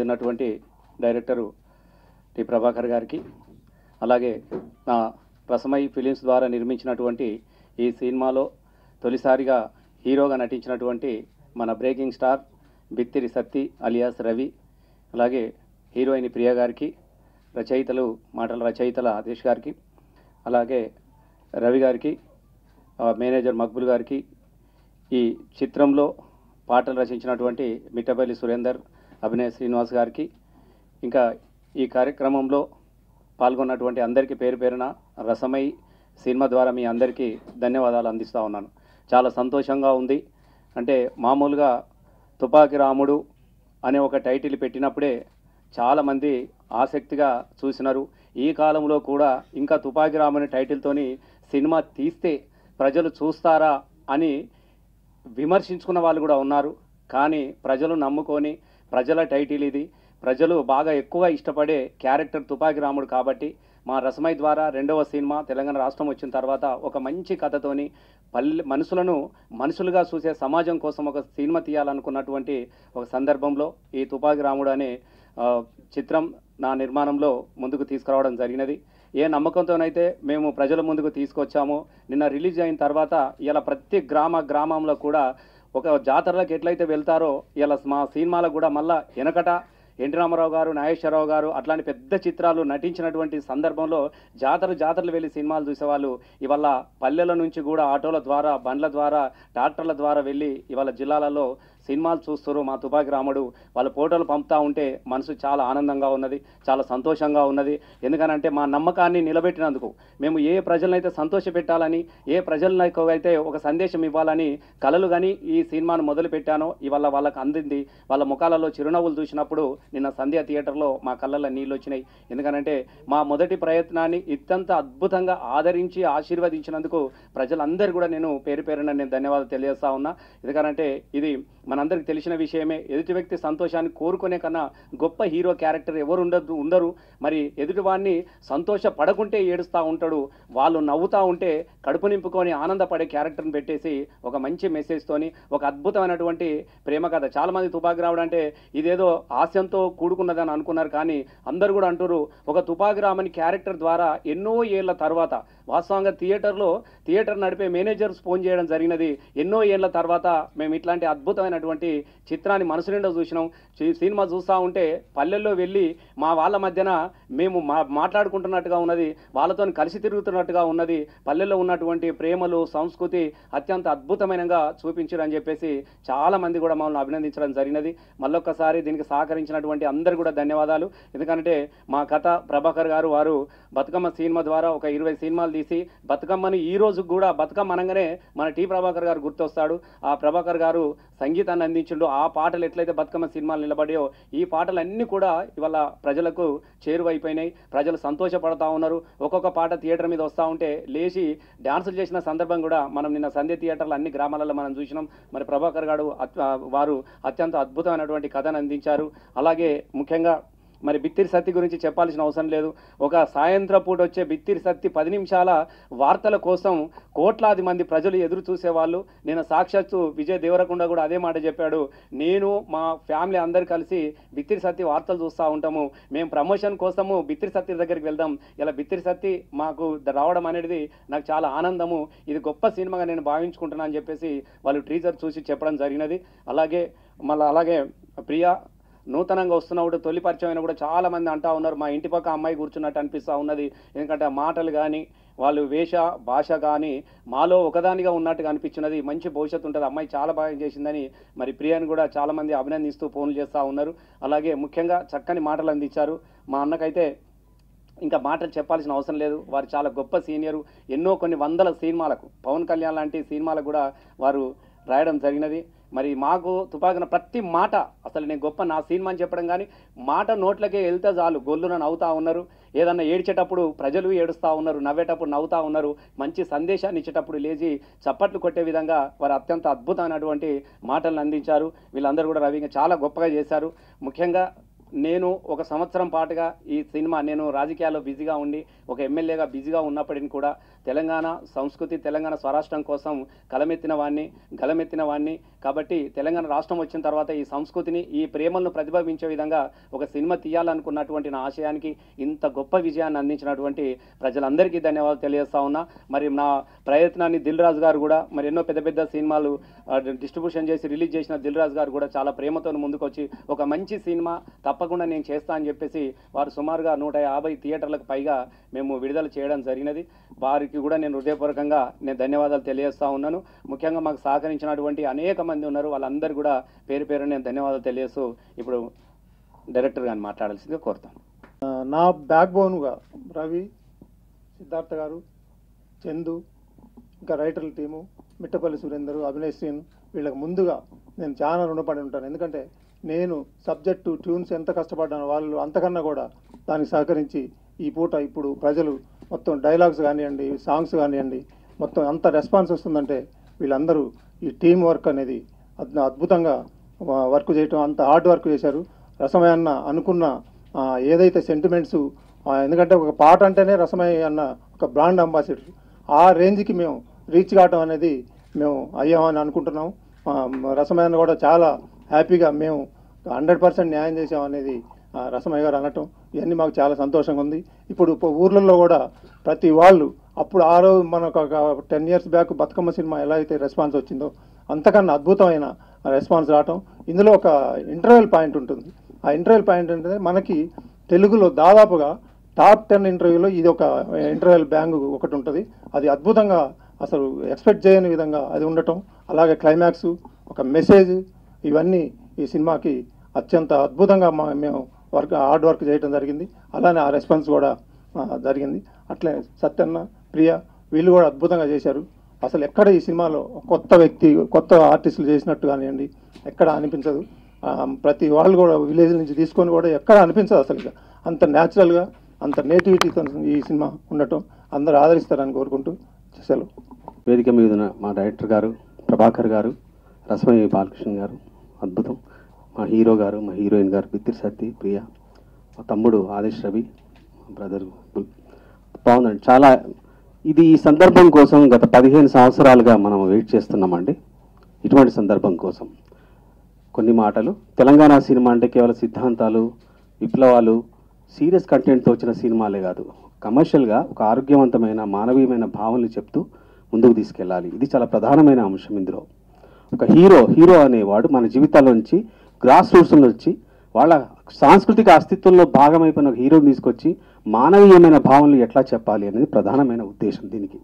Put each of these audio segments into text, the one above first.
ఉన్నటువంటి director T Prabhakar గారికి అలాగే నా రసమై ఫిలిమ్స్ ద్వారా నిర్మించినటువంటి ఈ సినిమాలో తొలిసారిగా హీరోగా నటించినటువంటి మన breaking star Bittiri Satti alias Ravi అలాగే హీరోయిన్ ప్రియ గారికి రచయితలు మాటల రచయితల ఆదేశ్ గారికి అలాగే రవి గారికి ఆ, మేనేజర్ మక్బుల్ గారికి ఈ చిత్రంలో పాటలు రచించినటువంటి మిట్టపల్లి సురేందర్ అభినయ్ శ్రీనివాస్ గారికి ఇంకా ఈ కార్యక్రమంలో పాల్గొన్నటువంటి అందరికీ పేరు పేరున రసమై సినిమా ద్వారా మీ అందరికీ ధన్యవాదాలు అందిస్తూ ఉన్నాను చాలా సంతోషంగా ఉంది అంటే మామూలుగా తుపాకి రాముడు అనే ఒక టైటిల్ పెట్టినప్పుడే చాలామంది ఆసక్తిగా చూసినారు ఈ కాలంలో కూడా ఇంకా తుపాకి రాముని టైటిల్తోని సినిమా తీస్తే ప్రజలు చూస్తారా అని విమర్శించుకున్న వాళ్ళు కూడా ఉన్నారు కానీ ప్రజలు నమ్ముకొని ప్రజల టైటిల్ ఇది ప్రజలు బాగా ఎక్కువ ఇష్టపడే క్యారెక్టర్ తుపాకి రాముడు కాబట్టి మా రసమై ద్వారా రెండవ సినిమా తెలంగాణ రాష్ట్రం వచ్చిన తర్వాత ఒక మంచి కథతోని పల్లె మనుషులను మనుషులుగా చూసే సమాజం కోసం ఒక సినిమా తీయాలనుకున్నటువంటి ఒక సందర్భంలో ఈ తుపాకి రాముడు అనే ఆ, చిత్రం నా నిర్మాణంలో ముందుకు తీసుకురావడం జరిగినది ఏ నమ్మకంతోనైతే మేము ప్రజల ముందుకు తీసుకొచ్చామో నిన్న రిలీజ్ అయిన తర్వాత ఇలా ప్రతి గ్రామ గ్రామంలో కూడా ఒక జాతరలకు ఎట్లయితే వెళ్తారో ఇలా మా సినిమాలకు కూడా మళ్ళా వెనకట ఎన్టీ రామారావు గారు నాగేశ్వరరావు గారు అట్లాంటి పెద్ద చిత్రాలు నటించినటువంటి సందర్భంలో జాతర జాతరలు వెళ్ళి సినిమాలు చూసేవాళ్ళు ఇవాళ పల్లెల నుంచి కూడా ఆటోల ద్వారా బండ్ల ద్వారా ట్రాక్టర్ల ద్వారా వెళ్ళి ఇవాళ జిల్లాలలో సినిమాలు చూస్తారు మా తుపాకి రాముడు వాళ్ళ ఫోటోలు పంపుతా ఉంటే మనసు చాలా ఆనందంగా ఉన్నది చాలా సంతోషంగా ఉన్నది ఎందుకనంటే మా నమ్మకాన్ని నిలబెట్టినందుకు మేము ఏ ప్రజలనైతే సంతోష పెట్టాలని ఏ ప్రజలకు అయితే ఒక సందేశం ఇవ్వాలని కలలు కానీ ఈ సినిమాను మొదలు పెట్టానో ఇవాళ వాళ్ళకి అందింది వాళ్ళ ముఖాలలో చిరునవ్వులు చూసినప్పుడు నిన్న సంధ్య థియేటర్లో మా కళ్ళల్లో నీళ్ళు వచ్చినాయి ఎందుకనంటే మా మొదటి ప్రయత్నాన్ని ఇత్తంత అద్భుతంగా ఆదరించి ఆశీర్వదించినందుకు ప్రజలందరూ కూడా నేను పేరు పేరున నేను ధన్యవాదాలు తెలియజేస్తా ఉన్నా ఎందుకనంటే ఇది మనందరికి తెలిసిన విషయమే ఎదుటి వ్యక్తి సంతోషాన్ని కోరుకునే కన్నా గొప్ప హీరో క్యారెక్టర్ ఎవరు ఉండదు ఉండరు మరి ఎదుటి వాడిని సంతోష పడకుంటే ఏడుస్తూ ఉంటాడు వాళ్ళు నవ్వుతూ ఉంటే కడుపు నింపుకొని ఆనందపడే క్యారెక్టర్ని పెట్టేసి ఒక మంచి మెసేజ్తోని ఒక అద్భుతమైనటువంటి ప్రేమ కథ చాలా మంది తుపాకి రావడం అంటే ఇదేదో హాస్యంతో కూడుకున్నదని అనుకున్నారు కానీ అందరూ కూడా అంటారు ఒక తుపాకి రామని క్యారెక్టర్ ద్వారా ఎన్నో ఏళ్ల తర్వాత వాస్తవంగా థియేటర్లో థియేటర్ నడిపే మేనేజర్స్ ఫోన్ చేయడం జరిగినది ఎన్నో ఏళ్ల తర్వాత మేము ఇట్లాంటి అద్భుతమైనటువంటి చిత్రాన్ని మనసు నిండా చూసినాం చి- సినిమా చూస్తూ ఉంటే పల్లెల్లో వెళ్ళి మా వాళ్ళ మధ్యన మేము మా మాట్లాడుకుంటున్నట్టుగా ఉన్నది వాళ్ళతో కలిసి తిరుగుతున్నట్టుగా ఉన్నది పల్లెల్లో ఉన్నటువంటి ప్రేమలు సంస్కృతి అత్యంత అద్భుతమైనగా చూపించారని చెప్పేసి చాలా మంది కూడా మమ్మల్ని అభినందించడం జరిగినది మళ్ళొక్కసారి దీనికి సహకరించినటువంటి అందరు కూడా ధన్యవాదాలు ఎందుకంటే మా కథ ప్రభాకర్ గారు వారు బతుకమ్మ సినిమా ద్వారా ఒక ఇరవై సినిమాలు తీసి బతుకమ్మని ఈ రోజు కూడా బతుకమ్మ అనగానే మన టి ప్రభాకర్ గారు గుర్తొస్తాడు ఆ ప్రభాకర్ గారు సంగీతాన్ని అందించిండు ఆ పాటలు ఎట్లయితే బతుకమ్మ సినిమాలు నిలబడాయో ఈ పాటలన్నీ కూడా ఇవాళ ప్రజలకు చేరువైపోయినాయి ప్రజలు సంతోషపడతా ఉన్నారు ఒక్కొక్క పాట థియేటర్ మీద వస్తూ ఉంటే లేచి డాన్సులు చేసిన సందర్భం కూడా మనం నిన్న సంధ్య థియేటర్లో అన్ని గ్రామాలలో మనం చూసినాం మరి ప్రభాకర్ గారు అత్- వారు అత్యంత అద్భుతమైనటువంటి కథను అందించారు అలాగే ముఖ్యంగా మరి బిత్తిరి సత్తి గురించి చెప్పాల్సిన అవసరం లేదు ఒక సాయంత్రం పూట వచ్చే బిత్తిరి సత్తి పది నిమిషాల వార్తల కోసం కోట్లాది మంది ప్రజలు ఎదురు చూసేవాళ్ళు నేను సాక్షాత్తు విజయ్ దేవరకొండ కూడా అదే మాట చెప్పాడు నేను మా ఫ్యామిలీ అందరు కలిసి బిత్తిరి సత్తి వార్తలు చూస్తూ ఉంటాము మేము ప్రమోషన్ కోసము బిత్తిరి సత్తి దగ్గరికి వెళ్దాం ఇలా బిత్తిరి సత్తి మాకు ద- రావడం అనేది నాకు చాలా ఆనందము ఇది గొప్ప సినిమాగా నేను భావించుకుంటున్నాను అని చెప్పేసి వాళ్ళు ట్రీజర్ చూసి చెప్పడం జరిగినది అలాగే మళ్ళీ అలాగే ప్రియా నూతనంగా వస్తున్నప్పుడు తొలి పరిచయం అయినా కూడా చాలా మంది అంటా ఉన్నారు మా ఇంటి పక్క అమ్మాయి కూర్చున్నట్టు అనిపిస్తూ ఉన్నది ఎందుకంటే ఆ మాటలు కానీ వాళ్ళు వేష భాష కానీ మాలో ఒకదానిగా ఉన్నట్టుగా అనిపించినది మంచి భవిష్యత్తు ఉంటుంది అమ్మాయి చాలా బాగా చేసిందని మరి ప్రియాని కూడా చాలా మంది అభినందిస్తూ ఫోన్లు చేస్తూ ఉన్నారు అలాగే ముఖ్యంగా చక్కని మాటలు అందించారు మా అన్నకైతే ఇంకా మాటలు చెప్పాల్సిన అవసరం లేదు వారు చాలా గొప్ప సీనియరు ఎన్నో కొన్ని వందల సినిమాలకు పవన్ కళ్యాణ్ లాంటి సినిమాలకు కూడా వారు రాయడం జరిగినది మరి మాకు తుపాకిన ప్రతి మాట అసలు నేను గొప్ప నా సినిమా అని చెప్పడం కానీ మాట నోట్లకే వెళ్తే చాలు గొల్లున నవ్వుతా ఉన్నారు ఏదన్నా ఏడ్చేటప్పుడు ప్రజలు ఏడుస్తూ ఉన్నారు నవ్వేటప్పుడు నవ్వుతా ఉన్నారు మంచి సందేశాన్ని ఇచ్చేటప్పుడు లేచి చప్పట్లు కొట్టే విధంగా వారు అత్యంత అద్భుతమైనటువంటి మాటలను అందించారు వీళ్ళందరూ కూడా రవి చాలా గొప్పగా చేశారు ముఖ్యంగా నేను ఒక సంవత్సరం పాటుగా ఈ సినిమా నేను రాజకీయాల్లో బిజీగా ఉండి ఒక ఎమ్మెల్యేగా బిజీగా ఉన్నప్పటికీ కూడా తెలంగాణ సంస్కృతి తెలంగాణ స్వరాష్ట్రం కోసం కలమెత్తిన వాడిని గలమెత్తిన వాడిని కాబట్టి తెలంగాణ రాష్ట్రం వచ్చిన తర్వాత ఈ సంస్కృతిని ఈ ప్రేమలను ప్రతిబింబించే విధంగా ఒక సినిమా తీయాలనుకున్నటువంటి నా ఆశయానికి ఇంత గొప్ప విజయాన్ని అందించినటువంటి ప్రజలందరికీ ధన్యవాదాలు తెలియజేస్తా ఉన్నా మరి నా ప్రయత్నాన్ని దిల్ రాజు గారు కూడా మరి ఎన్నో పెద్ద పెద్ద సినిమాలు డిస్ట్రిబ్యూషన్ చేసి రిలీజ్ చేసిన దిల్ రాజు గారు కూడా చాలా ప్రేమతో ముందుకొచ్చి ఒక మంచి సినిమా తప్పకుండా నేను చేస్తా అని చెప్పేసి వారు సుమారుగా నూట యాభై థియేటర్లకు పైగా మేము విడుదల చేయడం జరిగినది వారికి కూడా నేను హృదయపూర్వకంగా నేను ధన్యవాదాలు తెలియజేస్తా ఉన్నాను ముఖ్యంగా మాకు సహకరించినటువంటి అనేక మంది ఉన్నారు వాళ్ళందరూ కూడా పేరు పేరు నేను ధన్యవాదాలు తెలియజేస్తూ ఇప్పుడు డైరెక్టర్ గారిని మాట్లాడాల్సిందిగా కోరుతాను ఆ, నా బ్యాక్ బోన్గా రవి సిద్ధార్థ గారు చందు ఇంకా రైటర్ల టీము మిట్టపల్లి సురేందర్ అభినయ్ శ్రీన్ వీళ్ళకి ముందుగా నేను చాలా రుణపడి ఉంటాను ఎందుకంటే నేను సబ్జెక్టు ట్యూన్స్ ఎంత కష్టపడ్డాను వాళ్ళు అంతకన్నా కూడా దానికి సహకరించి ఈ పూట ఇప్పుడు ప్రజలు మొత్తం డైలాగ్స్ కానివ్వండి సాంగ్స్ కానివ్వండి మొత్తం అంత రెస్పాన్స్ వస్తుందంటే వీళ్ళందరూ ఈ టీం వర్క్ అనేది అద్భు- అద్భుతంగా వ- వర్క్ చేయటం అంత హార్డ్ వర్క్ చేశారు రసమయ్య అన్న అనుకున్న ఆ, ఏదైతే సెంటిమెంట్స్ ఎందుకంటే ఒక పాట అంటేనే రసమయ్య అన్న ఒక బ్రాండ్ అంబాసిడర్ ఆ రేంజ్కి మేము రీచ్ కావటం అనేది మేము అయ్యామని అనుకుంటున్నాం ఆ, రసమయ్య అన్న కూడా చాలా హ్యాపీగా మేము హండ్రెడ్ పర్సెంట్ న్యాయం చేసామనేది ఆ, రసమయ్య గారు అనటం ఇవన్నీ మాకు చాలా సంతోషంగా ఉంది ఇప్పుడు ప- ఊర్లలో కూడా ప్రతి వాళ్ళు అప్పుడు ఆ రోజు మనకు ఒక ten years back Bathukamma cinema ఎలా అయితే రెస్పాన్స్ వచ్చిందో అంతకన్నా అద్భుతమైన రెస్పాన్స్ రావటం ఇందులో ఒక ఇంటర్వెల్ పాయింట్ ఉంటుంది ఆ ఇంటర్వెల్ పాయింట్ అంటే మనకి తెలుగులో దాదాపుగా టాప్ టెన్ ఇంటర్వ్యూలో ఇది ఒక ఇంటర్వెల్ బ్యాంగ్ ఒకటి ఉంటుంది అది అద్భుతంగా అసలు ఎక్స్పెక్ట్ చేయని విధంగా అది ఉండటం అలాగే క్లైమాక్స్ ఒక మెసేజ్ ఇవన్నీ ఈ సినిమాకి అత్యంత అద్భుతంగా మా- మేము వర్క్ హార్డ్ వర్క్ చేయడం జరిగింది అలానే ఆ రెస్పాన్స్ కూడా ఆ, జరిగింది అట్లే సత్యన్న ప్రియ వీళ్ళు కూడా అద్భుతంగా చేశారు అసలు ఎక్కడ ఈ సినిమాలో కొత్త వ్యక్తి కొత్త ఆర్టిస్టులు చేసినట్టు కానివ్వండి ఎక్కడ అనిపించదు ఆ, ప్రతి వాళ్ళు కూడా విలేజ్ నుంచి తీసుకొని కూడా ఎక్కడ అనిపించదు అసలు ఇక. అంత న్యాచురల్గా అంత నేటివిటీతో ఈ సినిమా ఉండటం అందరూ ఆదరిస్తారని కోరుకుంటూ సెలవు వేదిక మీద ఉన్న మా డైరెక్టర్ గారు ప్రభాకర్ గారు రసమయ్య బాలకృష్ణ గారు అద్భుతం మా హీరో గారు మా హీరోయిన్ గారు బిత్తిరి సత్తి ప్రియ మా తమ్ముడు ఆదేశ్ రవి మా బ్రదర్ బుల్ బాగుందండి చాలా ఇది ఈ సందర్భం కోసం గత పదిహేను సంవత్సరాలుగా మనం వెయిట్ చేస్తున్నామండి ఇటువంటి సందర్భం కోసం కొన్ని మాటలు తెలంగాణ సినిమా అంటే కేవలం సిద్ధాంతాలు విప్లవాలు సీరియస్ కంటెంట్తో వచ్చిన సినిమాలే కాదు కమర్షియల్గా ఒక ఆరోగ్యవంతమైన మానవీయమైన భావనలు చెప్తూ ముందుకు తీసుకెళ్ళాలి ఇది చాలా ప్రధానమైన అంశం ఇందులో ఒక హీరో హీరో అనేవాడు మన జీవితాల్లోంచి గ్రాస్ రూట్స్ నుంచి వాళ్ళ సాంస్కృతిక అస్తిత్వంలో భాగమైపోయిన ఒక హీరోని తీసుకొచ్చి మానవీయమైన భావనలు ఎట్లా చెప్పాలి అనేది ప్రధానమైన ఉద్దేశం దీనికి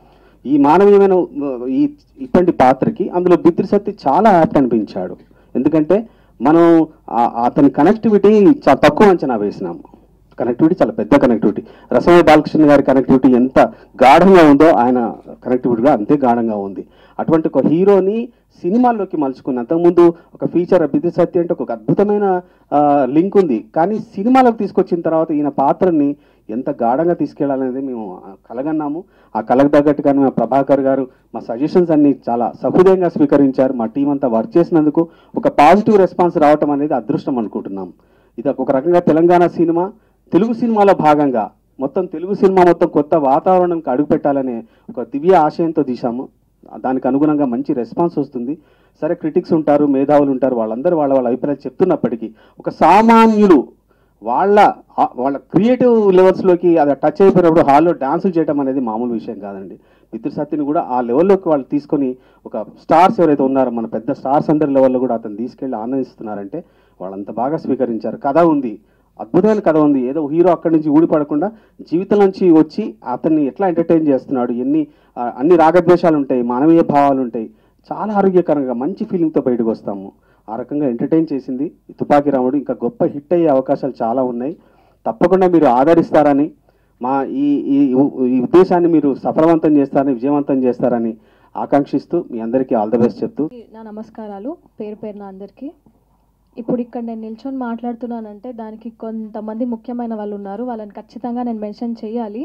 ఈ మానవీయమైన ఆ, ఈ ఇటువంటి పాత్రకి అందులో బిత్రి సత్తి చాలా యాప్ట్ అనిపించాడు ఎందుకంటే మనం ఆ- అతని కనెక్టివిటీ చాలా తక్కువ అంచనా వేసినాము కనెక్టివిటీ చాలా పెద్ద కనెక్టివిటీ రసమయ్య బాలకృష్ణ గారి కనెక్టివిటీ ఎంత గాఢంగా ఉందో ఆయన కనెక్టివిటీ కూడా అంతే గాఢంగా ఉంది అటువంటి ఒక హీరోని సినిమాల్లోకి మలుచుకుని అంతకుముందు ఒక ఫీచర్ బిద్ది సత్య అంటే ఒక అద్భుతమైన లింక్ ఉంది కానీ సినిమాలకు తీసుకొచ్చిన తర్వాత ఈయన పాత్రని ఎంత గాఢంగా తీసుకెళ్లాలనేది మేము ఆ, కలగన్నాము ఆ కలకు తగ్గట్టుగానే మా ప్రభాకర్ గారు మా సజెషన్స్ అన్ని చాలా సహృదయంగా స్వీకరించారు మా టీం అంతా వర్క్ చేసినందుకు ఒక పాజిటివ్ రెస్పాన్స్ రావటం అనేది అదృష్టం అనుకుంటున్నాం ఇది ఒక రకంగా తెలంగాణ సినిమా తెలుగు సినిమాలో భాగంగా మొత్తం తెలుగు సినిమా మొత్తం కొత్త వాతావరణంకి అడుగుపెట్టాలనే ఒక దివ్య ఆశయంతో తీశాము దానికి అనుగుణంగా మంచి రెస్పాన్స్ వస్తుంది సరే క్రిటిక్స్ ఉంటారు మేధావులు ఉంటారు వాళ్ళందరూ వాళ్ళ వాళ్ళ అభిప్రాయాలు చెప్తున్నప్పటికీ ఒక సామాన్యులు వాళ్ళ ఆ- వాళ్ళ క్రియేటివ్ లెవెల్స్లోకి అది టచ్ అయిపోయినప్పుడు హాల్లో డాన్సులు చేయడం అనేది మామూలు విషయం కాదండి మిత్ర సత్యని కూడా ఆ లెవెల్లోకి వాళ్ళు తీసుకొని ఒక స్టార్స్ ఎవరైతే ఉన్నారో మన పెద్ద స్టార్స్ అందరి లెవెల్లో కూడా అతను తీసుకెళ్ళి ఆనందిస్తున్నారంటే వాళ్ళంత బాగా స్వీకరించారు కథ ఉంది అద్భుతమైన కథ ఉంది ఏదో హీరో అక్కడి నుంచి ఊడిపడకుండా జీవితం నుంచి వచ్చి అతన్ని ఎట్లా ఎంటర్టైన్ చేస్తున్నాడు ఎన్ని ఆ, అన్ని రాగద్వేషాలు ఉంటాయి మానవీయ భావాలు ఉంటాయి చాలా ఆరోగ్యకరంగా మంచి ఫీలింగ్తో బయటకు వస్తాము ఆ రకంగా ఎంటర్టైన్ చేసింది ఈ తుపాకీ రాముడు ఇంకా గొప్ప హిట్ అయ్యే అవకాశాలు చాలా ఉన్నాయి తప్పకుండా మీరు ఆదరిస్తారని మా ఈ ఈ ఈ ఉద్దేశాన్ని మీరు సఫలవంతం చేస్తారని విజయవంతం చేస్తారని ఆకాంక్షిస్తూ మీ అందరికీ ఆల్ ద బెస్ట్ చెప్తూ నా నమస్కారాలు పేరు పేరున అందరికీ ఇప్పుడు ఇక్కడ నేను నిల్చొని మాట్లాడుతున్నానంటే దానికి కొంతమంది ముఖ్యమైన వాళ్ళు ఉన్నారు వాళ్ళని ఖచ్చితంగా నేను మెన్షన్ చేయాలి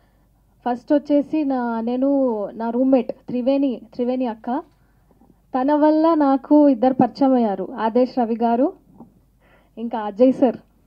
ఫస్ట్ వచ్చేసి నా నేను నా రూమ్మేట్ త్రివేణి త్రివేణి అక్క తన వల్ల నాకు ఇద్దరు పరిచయం అయ్యారు ఆదేశ్ రవి గారు ఇంకా అజయ్ సార్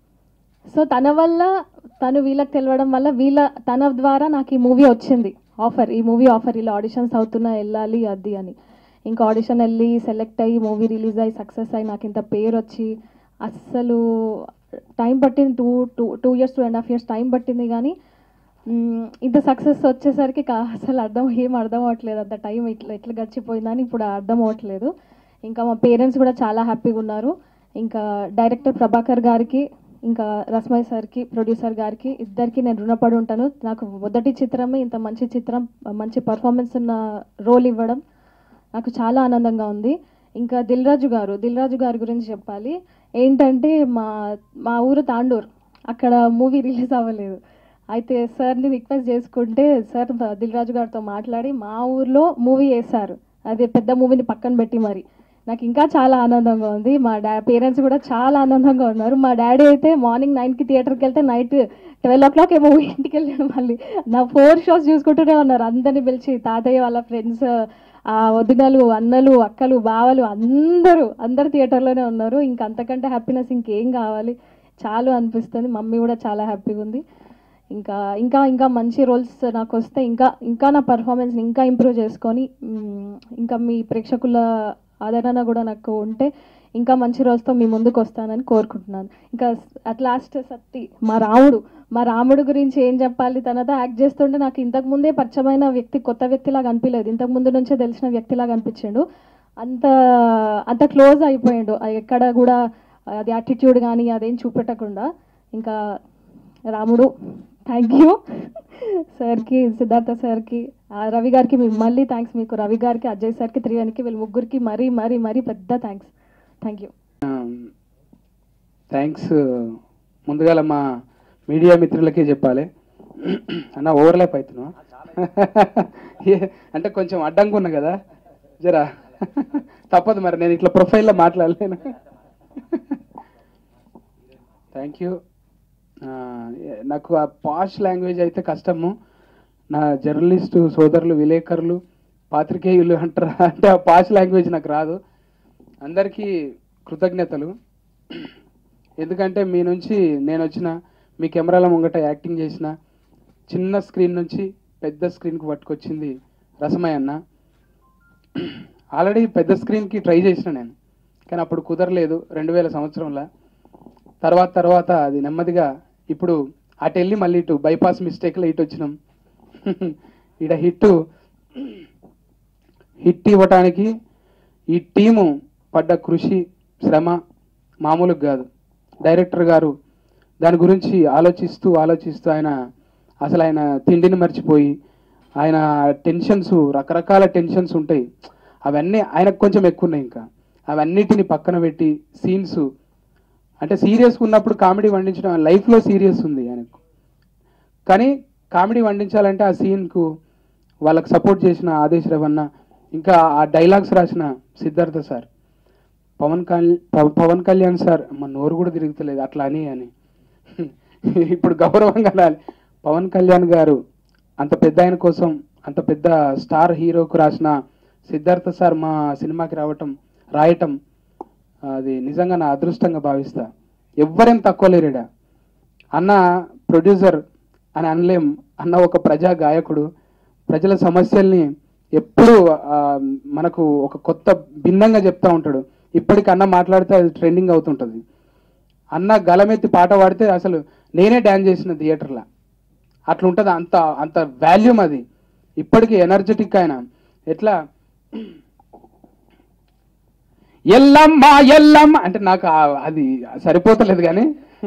సో తన వల్ల తను వీళ్ళకి తెలవడం వల్ల వీళ్ళ తన ద్వారా నాకు ఈ మూవీ వచ్చింది ఆఫర్ ఈ మూవీ ఆఫర్ ఇలా ఆడిషన్స్ అవుతున్నా వెళ్ళాలి అది అని ఇంకా ఆడిషన్ వెళ్ళి సెలెక్ట్ అయ్యి మూవీ రిలీజ్ అయ్యి సక్సెస్ అయ్యి నాకు ఇంత పేరు వచ్చి అస్సలు టైం పట్టింది two two two years two and half years time పట్టింది కానీ మ్మ్, ఇంత సక్సెస్ వచ్చేసరికి కా- అసలు అర్థం ఏం అర్థం అవ్వట్లేదు అంత టైం ఇట్లా ఎట్లా గడిచిపోయిందని ఇప్పుడు అర్థం అవ్వట్లేదు ఇంకా మా పేరెంట్స్ కూడా చాలా హ్యాపీగా ఉన్నారు ఇంకా డైరెక్టర్ ప్రభాకర్ గారికి ఇంకా రస్మయ్ సార్కి ప్రొడ్యూసర్ గారికి ఇద్దరికి నేను రుణపడి ఉంటాను నాకు మొదటి చిత్రమే ఇంత మంచి చిత్రం మంచి పర్ఫార్మెన్స్ ఉన్న రోల్ ఇవ్వడం నాకు చాలా ఆనందంగా ఉంది ఇంకా దిల్ రాజు గారు దిల్ రాజు గారి గురించి చెప్పాలి ఏంటంటే మా మా ఊరు తాండూర్ అక్కడ మూవీ రిలీజ్ అవ్వలేదు అయితే సార్ని రిక్వెస్ట్ చేసుకుంటే సార్ దిల్ రాజు గారితో మాట్లాడి మా ఊర్లో మూవీ వేశారు అది పెద్ద మూవీని పక్కన పెట్టి మరి నాకు ఇంకా చాలా ఆనందంగా ఉంది మా డా పేరెంట్స్ కూడా చాలా ఆనందంగా ఉన్నారు మా డాడీ అయితే మార్నింగ్ నైన్కి థియేటర్కి వెళ్తే నైట్ ట్వెల్వ్ ఓ క్లాక్ ఏమో ఇంటికి వెళ్ళాడు మళ్ళీ నా ఫోర్ షోస్ చూసుకుంటూనే ఉన్నారు అందరిని పిలిచి తాతయ్య వాళ్ళ ఫ్రెండ్స్ ఆ వదినలు అన్నలు అక్కలు బావలు అందరూ అందరు థియేటర్లోనే ఉన్నారు ఇంకా అంతకంటే హ్యాపీనెస్ ఇంకేం కావాలి చాలు అనిపిస్తుంది మమ్మీ కూడా చాలా హ్యాపీగా ఉంది ఇంకా ఇంకా ఇంకా మంచి రోల్స్ నాకు వస్తే ఇంకా ఇంకా నా పర్ఫార్మెన్స్ని ఇంకా ఇంప్రూవ్ చేసుకొని మ్, ఇంకా మీ ప్రేక్షకుల ఆదరణ కూడా నాకు ఉంటే ఇంకా మంచి రోజుతో మీ ముందుకు వస్తానని కోరుకుంటున్నాను ఇంకా అట్ లాస్ట్ సత్తి మా రాముడు మా రాముడు గురించి ఏం చెప్పాలి తనతో యాక్ట్ చేస్తుంటే నాకు ఇంతకు ముందే పరిచయమైన వ్యక్తి కొత్త వ్యక్తిలాగా అనిపించలేదు ఇంతకు ముందు నుంచే తెలిసిన వ్యక్తిలాగా అనిపించాడు అంత అంత క్లోజ్ అయిపోయాడు ఎక్కడ కూడా అది యాటిట్యూడ్ కానీ అదేం చూపెట్టకుండా ఇంకా రాముడు థ్యాంక్ యూ సార్కి సిద్ధార్థ సార్కి ఆ రవి గారికి మీ మళ్ళీ థ్యాంక్స్ మీకు రవి గారికి అజయ్ సార్కి త్రివేణికి వీళ్ళ ముగ్గురికి మరీ మరీ మరీ పెద్ద థ్యాంక్స్ థ్యాంక్ యూ థ్యాంక్స్ ముందుగా మా మీడియా మిత్రులకే చెప్పాలి అన్న ఓవర్లాప్ అవుతున్నా అంటే కొంచెం అడ్డంగా ఉన్నా కదా జరా తప్పదు మరి నేను ఇట్లా ప్రొఫైల్లో మాట్లాడలేను థ్యాంక్ యూ నాకు ఆ పాష్ లాంగ్వేజ్ అయితే కష్టము నా జర్నలిస్టు సోదరులు విలేకరులు పాత్రికేయులు అంటారా అంటే ఆ పాష్ లాంగ్వేజ్ నాకు రాదు అందరికీ కృతజ్ఞతలు ఎందుకంటే మీ నుంచి నేను వచ్చిన మీ కెమెరాల ముంగట యాక్టింగ్ చేసిన చిన్న స్క్రీన్ నుంచి పెద్ద స్క్రీన్కి పట్టుకొచ్చింది రసమయ్య అన్న ఆల్రెడీ పెద్ద స్క్రీన్కి ట్రై చేసిన నేను కానీ అప్పుడు కుదరలేదు రెండు వేల సంవత్సరంలో తర్వాత తర్వాత అది నెమ్మదిగా ఇప్పుడు అటు వెళ్ళి మళ్ళీ ఇటు బైపాస్ మిస్టేక్లో ఇటు వచ్చినాం ఇడ హిట్ హిట్ ఇవ్వటానికి ఈ టీము పడ్డ కృషి శ్రమ మామూలుగా కాదు డైరెక్టర్ గారు దాని గురించి ఆలోచిస్తూ ఆలోచిస్తూ ఆయన అసలు ఆయన తిండిని మర్చిపోయి ఆయన టెన్షన్స్ రకరకాల టెన్షన్స్ ఉంటాయి అవన్నీ ఆయనకు కొంచెం ఎక్కువ ఉన్నాయి ఇంకా అవన్నిటిని పక్కన పెట్టి సీన్స్ అంటే సీరియస్గా ఉన్నప్పుడు కామెడీ వండించడం లైఫ్లో సీరియస్ ఉంది ఆయనకు కానీ కామెడీ వండించాలంటే ఆ సీన్కు వాళ్ళకి సపోర్ట్ చేసిన ఆదేశ్ రవన్న ఇంకా ఆ డైలాగ్స్ రాసిన సిద్ధార్థ సార్ పవన్ కళ్యాణ్ పవ- పవన్ కళ్యాణ్ సార్ మా నోరు కూడా తిరుగుతలేదు అట్లా అని అని ఇప్పుడు గౌరవంగా అనాలి పవన్ కళ్యాణ్ గారు అంత పెద్ద ఆయన కోసం అంత పెద్ద స్టార్ హీరోకు రాసిన సిద్ధార్థ సార్ మా సినిమాకి రావటం రాయటం అది నిజంగా నా అదృష్టంగా భావిస్తా ఎవ్వరేం తక్కువ లేరుడా అన్న ప్రొడ్యూసర్ అని అనలేం అన్న ఒక ప్రజా గాయకుడు ప్రజల సమస్యల్ని ఎప్పుడూ ఆ, మనకు ఒక కొత్త భిన్నంగా చెప్తా ఉంటాడు ఇప్పటికి అన్న మాట్లాడితే అది ట్రెండింగ్ అవుతుంటుంది అన్న గలమెత్తి పాట పాడితే అసలు నేనే డ్యాన్స్ చేసిన థియేటర్లో అట్లా ఉంటుంది అంత అంత వాల్యూమ్ అది ఇప్పటికీ ఎనర్జెటిక్ ఆయన ఎట్లా ఎల్లమ్మ ఎల్లమ్మ అంటే నాకు ఆ- అది సరిపోతలేదు కానీ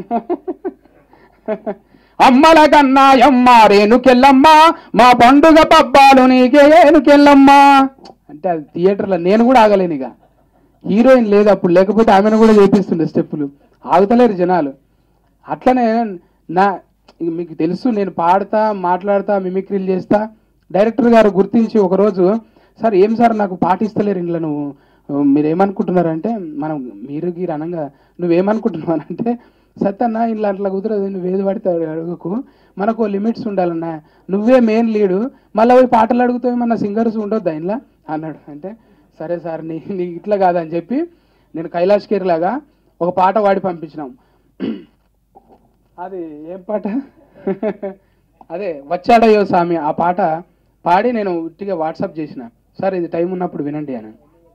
అమ్మల కన్నా అమ్మ రేణుకెళ్ళమ్మ మా పండుగ పబ్బాలు నీకే ఏనుకెళ్ళమ్మ అంటే అది థియేటర్లో నేను కూడా ఆగలేను ఇక హీరోయిన్ లేదు అప్పుడు లేకపోతే ఆమెను కూడా చేపిస్తుండే స్టెప్పులు ఆగుతలేరు జనాలు అట్లనే నా ఇక మీకు తెలుసు నేను పాడతా మాట్లాడతా మిమిక్రీలు చేస్తా డైరెక్టర్ గారు గుర్తించి ఒకరోజు సార్ ఏం సార్ నాకు పాటిస్తలేరు ఇంట్లో నువ్వు మీరు ఏమనుకుంటున్నారంటే మనం మీరు గీరు అనగా నువ్వేమనుకుంటున్నావు అని అంటే సత్తన్న ఇలా అట్లా కుదరదు నువ్వు ఏది పడితే అది అడుగుకు మనకు లిమిట్స్ ఉండాలన్నా నువ్వే మెయిన్ లీడు మళ్ళీ పోయి పాటలు అడుగుతావు మన సింగర్స్ ఉండొద్దా ఇంట్లో అన్నాడు అంటే సరే సార్ నీ నీ ఇట్లా కాదని చెప్పి నేను కైలాష్ కేర్ లాగా ఒక పాట పాడి పంపించినాం అది ఏం పాట అదే వచ్చాడయ్యో స్వామి ఆ పాట పాడి నేను ఉట్టిగా వాట్సాప్ చేసిన సార్ ఇది టైం ఉన్నప్పుడు వినండి అని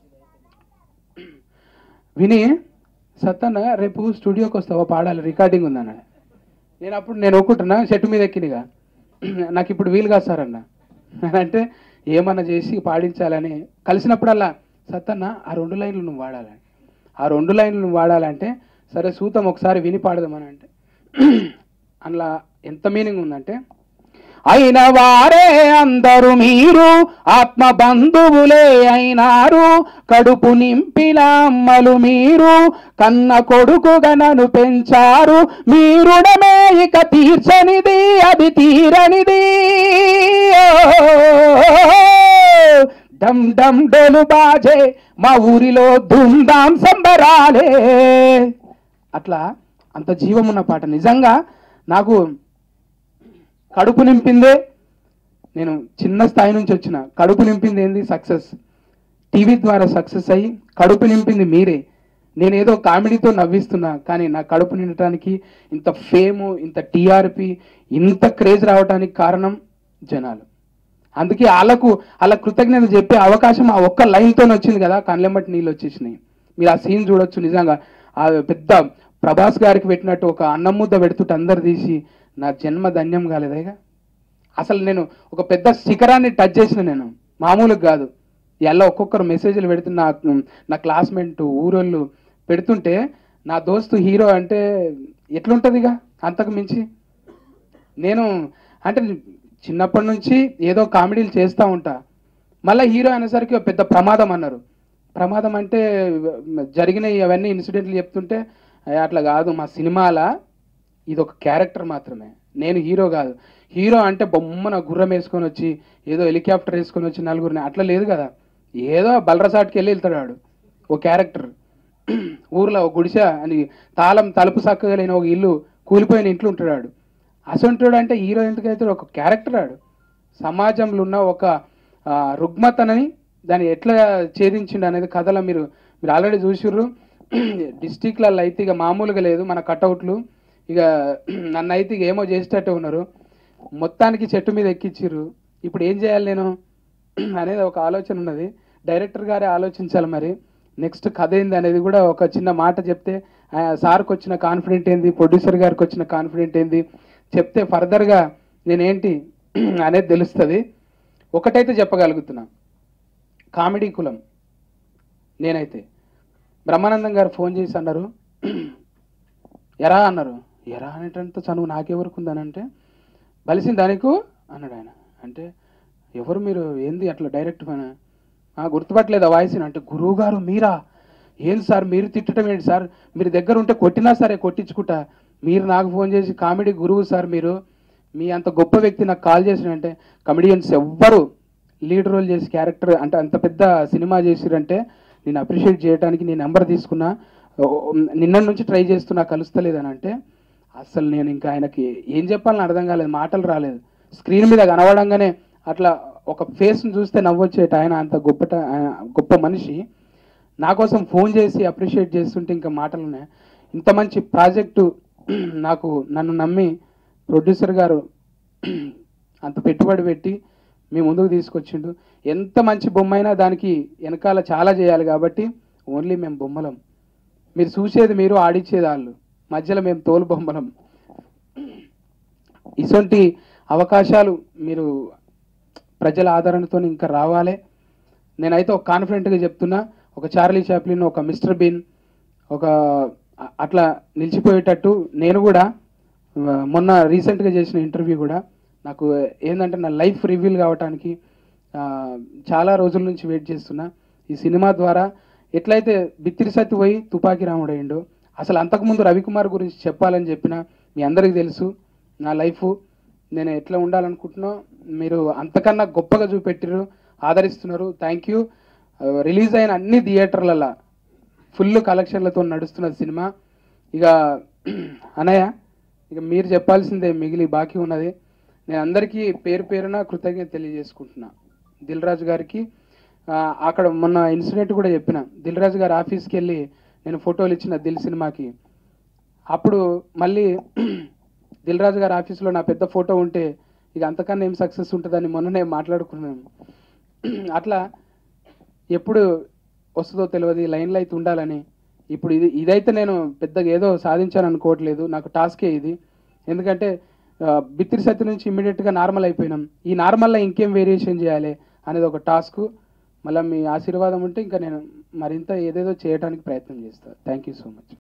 విని సత్తన్న రేపు స్టూడియోకి వస్తావా పాడాలి రికార్డింగ్ ఉందన్నాడు నేను అప్పుడు నేను ఒక్కుంటున్నా చెట్టు మీద ఎక్కినగా నాకు ఇప్పుడు వీలు కాదు సార్ అన్న అంటే ఏమన్నా చేసి పాడించాలని కలిసినప్పుడల్లా సత్తన్న ఆ రెండు లైన్లు నువ్వు వాడాలని ఆ రెండు లైన్లు నువ్వు వాడాలంటే సరే సూతం ఒకసారి విని పాడదామని అంటే అందులో ఎంత మీనింగ్ ఉందంటే అయిన వారే అందరు మీరు ఆత్మ బంధువులే అయినారు కడుపు నింపిన అమ్మలు మీరు కన్న కొడుకుగా నన్ను పెంచారు మీరుడమే ఇక తీర్చనిది అది తీరనిది డమ్ డమ్ డోలు బాజే మా ఊరిలో ధూమ్ధాం సంబరాలే అట్లా అంత జీవం ఉన్న పాట నిజంగా నాకు కడుపు నింపిందే నేను చిన్న స్థాయి నుంచి వచ్చిన కడుపు నింపింది ఏంది సక్సెస్ టీవీ ద్వారా సక్సెస్ అయ్యి కడుపు నింపింది మీరే నేను ఏదో కామెడీతో నవ్విస్తున్నా కానీ నా కడుపు నిండటానికి ఇంత ఫేము ఇంత టీఆర్పి ఇంత క్రేజ్ రావడానికి కారణం జనాలు అందుకే వాళ్ళకు వాళ్ళ కృతజ్ఞత చెప్పే అవకాశం ఆ ఒక్క లైన్తో వచ్చింది కదా కళ్ళెమ్మటి నీళ్ళు వచ్చేసినాయి మీరు ఆ సీన్ చూడొచ్చు నిజంగా ఆ పెద్ద ప్రభాస్ గారికి పెట్టినట్టు ఒక అన్నం ముద్ద పెడుతుంటే అందరు తీసి నా జన్మ ధన్యం కాలేదేగా అసలు నేను ఒక పెద్ద శిఖరాన్ని టచ్ చేసిన నేను మామూలుగా కాదు ఎలా ఒక్కొక్కరు మెసేజ్లు పెడుతున్న నా నా క్లాస్మేట్ ఊరోళ్ళు పెడుతుంటే నా దోస్తు హీరో అంటే ఎట్లుంటుందిగా అంతకు మించి నేను అంటే చిన్నప్పటి నుంచి ఏదో కామెడీలు చేస్తూ ఉంటా మళ్ళీ హీరో అనేసరికి ఒక పెద్ద ప్రమాదం అన్నారు ప్రమాదం అంటే జరిగిన అవన్నీ ఇన్సిడెంట్లు చెప్తుంటే "ఏ, అట్లా కాదు మా సినిమాల ఇది ఒక క్యారెక్టర్ మాత్రమే నేను హీరో కాదు హీరో అంటే బొమ్మన గుర్రం వేసుకొని వచ్చి ఏదో హెలికాప్టర్ వేసుకొని వచ్చి నలుగురిని అట్లా లేదు కదా ఏదో బలరసాట్కి వెళ్ళి వెళ్తాడు వాడు ఓ క్యారెక్టర్ ఊర్లో ఒక గుడిసె అని తాళం తలుపు చక్కగా లేని ఒక ఇల్లు కూలిపోయిన ఇంట్లో ఉంటాడు వాడు అసంటుడు అంటే హీరో ఎందుకైతే ఒక క్యారెక్టర్ ఆడు సమాజంలో ఉన్న ఒక ఆ, రుగ్మతనని దాన్ని ఎట్లా ఛేదించిండు అనేది కథలో మీరు మీరు ఆల్రెడీ చూసిర్రు డిస్టిక్లలో అయితే ఇక మామూలుగా లేదు మన కటౌట్లు ఇక నన్ను అయితే ఇక ఏమో చేసేటట్టు ఉన్నారు మొత్తానికి చెట్టు మీద ఎక్కిచ్చిర్రు ఇప్పుడు ఏం చేయాలి నేను అనేది ఒక ఆలోచన ఉన్నది డైరెక్టర్ గారే ఆలోచించాలి మరి నెక్స్ట్ కథ ఏంది అనేది కూడా ఒక చిన్న మాట చెప్తే ఆ, సార్కి వచ్చిన కాన్ఫిడెంట్ ఏంది ప్రొడ్యూసర్ గారికి వచ్చిన కాన్ఫిడెంట్ ఏంది చెప్తే ఫర్దర్గా నేనేంటి అనేది తెలుస్తుంది ఒకటైతే చెప్పగలుగుతున్నా కామెడీ కులం నేనైతే బ్రహ్మానందం గారు ఫోన్ చేసి అన్నారు ఎరా అన్నారు ఎరా అనేటంత చనువు నాకెవరికి ఉందనంటే బలిసింది దానికు అన్నాడు ఆయన అంటే ఎవరు మీరు ఏంది అట్లా డైరెక్ట్ పైన "ఆ, గుర్తుపట్టలేదు ఆ వాయిస్ అంటే గురువు గారు మీరా ఏంది సార్ మీరు తిట్టడం ఏంటి సార్ మీరు దగ్గర ఉంటే కొట్టినా సరే కొట్టించుకుంటా మీరు నాకు ఫోన్ చేసి కామెడీ గురువు సార్ మీరు మీ అంత గొప్ప వ్యక్తి నాకు కాల్ చేసినంటే కమెడియన్స్ ఎవ్వరు లీడ్ రోల్ చేసి క్యారెక్టర్ అంటే అంత పెద్ద సినిమా చేసిరంటే నేను అప్రిషియేట్ చేయడానికి నేను నెంబర్ తీసుకున్నా ఓ, నిన్న నుంచి ట్రై చేస్తున్నా కలుస్తలేదని అంటే అసలు నేను ఇంకా ఆయనకి ఏం చెప్పాలని అర్థం కాలేదు మాటలు రాలేదు స్క్రీన్ మీద కనబడంగానే అట్లా ఒక ఫేస్ని చూస్తే నవ్వొచ్చేట ఆయన అంత గొప్ప గొప్ప మనిషి నా కోసం ఫోన్ చేసి అప్రిషియేట్ చేస్తుంటే ఇంకా మాటలు ఉన్నాయి ఇంత మంచి ప్రాజెక్టు నాకు నన్ను నమ్మి ప్రొడ్యూసర్ గారు అంత పెట్టుబడి పెట్టి మీ ముందుకు తీసుకొచ్చిండు ఎంత మంచి బొమ్మ అయినా దానికి వెనకాల చాలా చేయాలి కాబట్టి ఓన్లీ మేము బొమ్మలం మీరు చూసేది మీరు ఆడిచ్చేది వాళ్ళు మధ్యలో మేము తోలు బొమ్మలం ఇటువంటి అవకాశాలు మీరు ప్రజల ఆదరణతో ఇంకా రావాలి నేనైతే ఒక కాన్ఫిడెంట్గా చెప్తున్నా ఒక చార్లీ చాప్లిన్ ఒక మిస్టర్ బీన్ ఒక అ- అట్లా నిలిచిపోయేటట్టు నేను కూడా ఆ, మొన్న రీసెంట్గా చేసిన ఇంటర్వ్యూ కూడా నాకు ఏంటంటే నా లైఫ్ రివీల్ కావడానికి ఆ, చాలా రోజుల నుంచి వెయిట్ చేస్తున్నా ఈ సినిమా ద్వారా ఎట్లయితే బిత్తిరి సత్తి పోయి తుపాకీ రాముడు అయిండో అసలు అంతకుముందు రవికుమార్ గురించి చెప్పాలని చెప్పిన మీ అందరికీ తెలుసు నా లైఫ్ నేను ఎట్లా ఉండాలనుకుంటున్నా మీరు అంతకన్నా గొప్పగా చూపెట్టిరు ఆదరిస్తున్నారు థ్యాంక్ యూ రిలీజ్ అయిన అన్ని థియేటర్లలో ఫుల్ కలెక్షన్లతో నడుస్తున్న సినిమా ఇక అనయ్య ఇక మీరు చెప్పాల్సిందే మిగిలి బాకీ ఉన్నది నేను అందరికీ పేరు పేరున కృతజ్ఞత తెలియజేసుకుంటున్నా దిల్ రాజు గారికి ఆ, అక్కడ మొన్న ఇన్సిడెంట్ కూడా చెప్పిన దిల్ రాజు గారి ఆఫీస్కి వెళ్ళి నేను ఫోటోలు ఇచ్చిన దిల్ సినిమాకి అప్పుడు మళ్ళీ దిల్ రాజు గారి ఆఫీస్లో నా పెద్ద ఫోటో ఉంటే ఇక అంతకన్నా ఏం సక్సెస్ ఉంటుందని మొన్ననే మాట్లాడుకున్నాను అట్లా ఎప్పుడు వస్తుందో తెలియదు లైన్లో అయితే ఉండాలని ఇప్పుడు ఇది ఇదైతే నేను పెద్దగా ఏదో సాధించాను అనుకోవట్లేదు నాకు టాస్కే ఇది ఎందుకంటే ఆ, బిత్తిరి సత్తి నుంచి ఇమ్మీడియట్గా నార్మల్ అయిపోయినాం ఈ నార్మల్లో ఇంకేం వేరియేషన్ చేయాలి అనేది ఒక టాస్క్ మళ్ళీ మీ ఆశీర్వాదం ఉంటే ఇంకా నేను మరింత ఏదేదో చేయడానికి ప్రయత్నం చేస్తాను థ్యాంక్ యూ సో మచ్